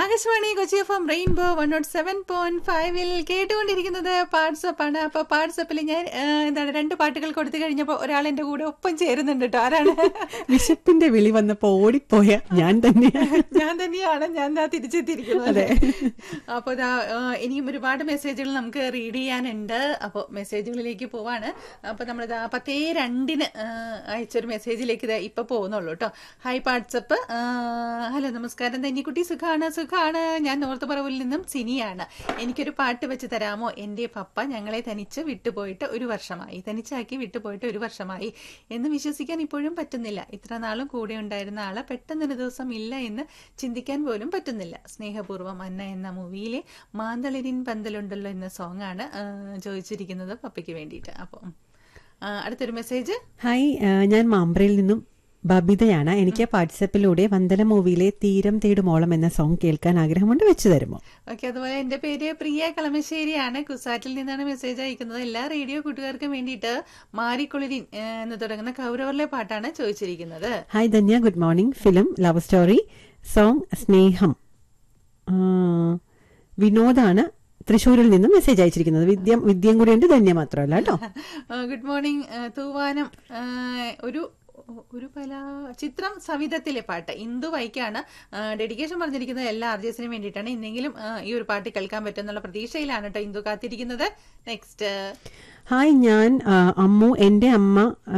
Akashvani Kochi F M rainbow one nought seven point ഫൈവിൽ കേട്ടുകൊണ്ടിരിക്കുന്നത് WhatsApp ആണ് അപ്പൊ വാട്സപ്പിൽ ഞാൻ ആ, എന്താണ് രണ്ട് പാട്ടുകൾ കൊടുത്തു കഴിഞ്ഞപ്പോ ഒരാൾ എന്റെ കൂടെ ഒപ്പം ചേരുന്നുണ്ട് കേട്ടോ ആരാണ് വിശപ്പിന്റെ വിളി വന്നപ്പോ ഓടിപ്പോയ ഞാൻ തന്നെയാണ് ഞാൻ തന്നെയാണ് ഞാൻ ദാ തിരിച്ചെത്തിയിരിക്കുന്നത് അതെ. അപ്പോൾ ദാ ആ, ഇനിയും ഒരുപാട് മെസ്സേജുകൾ നമുക്ക് റീഡ് ചെയ്യാനുണ്ട് അപ്പോൾ മെസ്സേജുകളിലേക്ക് പോവാണ് അപ്പോൾ നമ്മൾ ദാ പത്തേ രണ്ടിന് ആ, അയച്ചൊരു മെസ്സേജിലേക്ക് ദാ ഇപ്പൊ പോകുന്നുള്ളൂ കേട്ടോ ഹായ് വാട്സപ്പ് ഹലോ നമസ്കാരം തന്നിക്കുട്ടി സുഖാണ് സുഖാണ് ഞാൻ നോർത്തുപറവിൽ നിന്നും സിനിയാണ് എനിക്കൊരു പാട്ട് വെച്ച് തരാമോ എൻ്റെ പപ്പ ഞങ്ങളെ തനിച്ച് വിട്ടുപോയിട്ട് ഒരു വർഷമായി തനിച്ചാക്കി വിട്ടുപോയിട്ട് ഒരു വർഷമായി എന്ന് വിശ്വസിക്കാൻ ഇപ്പോഴും പറ്റുന്നില്ല ഇത്ര നാളും കൂടെ ഉണ്ടായിരുന്ന ആളെ പെട്ടെന്നൊരു ദിവസം ഇല്ല എന്ന് ചിന്തിക്കാൻ പോലും പറ്റുന്നില്ല സ്നേഹപൂർവ്വം അന്ന എന്ന മൂവിയിലെ മാന്തളിരിൻ പന്തലുണ്ടല്ലോ എന്ന സോങ് ആണ് ആ, ചോദിച്ചിരിക്കുന്നത് പപ്പയ്ക്ക് വേണ്ടിയിട്ട് അപ്പോൾ അടുത്തൊരു മെസ്സേജ് ഹായ് ആ, ഞാൻ മാമ്പ്രയിൽ നിന്നും ബബിതയാണ് എനിക്ക് വാട്സപ്പിലൂടെ വന്ദന മൂവിയിലെ തീരം തേടുമോളം എന്ന സോങ് കേൾക്കാൻ ആഗ്രഹമുണ്ട് വെച്ചു തരുമോ ഓക്കെ അതുപോലെ എൻ്റെ പേര് പ്രിയ കളമശ്ശേരിയാണ് കുസാറ്റിൽ നിന്നാണ് മെസ്സേജ് അയക്കുന്നത് എല്ലാ റേഡിയോ കൂട്ടുകാർക്കും വേണ്ടിയിട്ട് മാരിക്കുളിരിൻ ആ, എന്ന് തുടങ്ങുന്ന കൗരവറിലെ പാട്ടാണ് ചോദിച്ചിരിക്കുന്നത് hi Dhanya good morning film love story song സ്നേഹം ആ, വിനോദാണ് തൃശ്ശൂരിൽ നിന്നും മെസ്സേജ് അയച്ചിരിക്കുന്നത് വിദ്യം വിദ്യം കൂടിയുണ്ട് ധന്യ മാത്രമല്ല കേട്ടോ ഗുഡ് മോർണിംഗ് തൂവാനം ആ, ഒരു ഒരു പല ചിത്രം സവിധത്തിലെ പാട്ട് ഇന്ദു വൈക്കാണ് ഡെഡിക്കേഷൻ പറഞ്ഞിരിക്കുന്നത് എല്ലാ ആർജേസിനും വേണ്ടിയിട്ടാണ് ഇന്നെങ്കിലും ആ, ഈ ഒരു പാട്ട് കേൾക്കാൻ പറ്റുമെന്നുള്ള പ്രതീക്ഷയിലാണ് കേട്ടോ ഇന്ദു കാത്തിരിക്കുന്നത് നെക്സ്റ്റ് ഹായ് ഞാൻ ആ, അമ്മു എൻ്റെ അമ്മ ആ,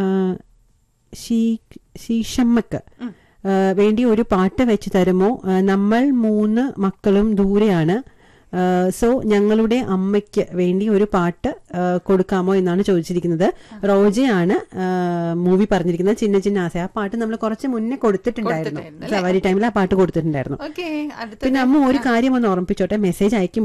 ശീ- ശീശമ്മക്ക് ആ, വേണ്ടി ഒരു പാട്ട് വെച്ച് തരുമോ ആ, നമ്മൾ മൂന്ന് മക്കളും ദൂരെയാണ് ആ, സോ ഞങ്ങളുടെ അമ്മയ്ക്ക് വേണ്ടി ഒരു പാട്ട് ആ, കൊടുക്കാമോ എന്നാണ് ചോദിച്ചിരിക്കുന്നത് റോജയാണ് മൂവി പറഞ്ഞിരിക്കുന്നത് ചിന്ന ചിന്ന ആസ ആ പാട്ട് നമ്മൾ കുറച്ച് മുന്നേ കൊടുത്തിട്ടുണ്ടായിരുന്നു കൊടുത്തിട്ടുണ്ട്, സവാരി ടൈമിൽ ആ പാട്ട് കൊടുത്തിട്ടുണ്ടായിരുന്നു ഓക്കെ അടുത്ത പിന്നെ അമ്മ ഒരു കാര്യം ഒന്ന് ഓർമ്മിപ്പിച്ചോട്ടെ മെസ്സേജ് അയക്കും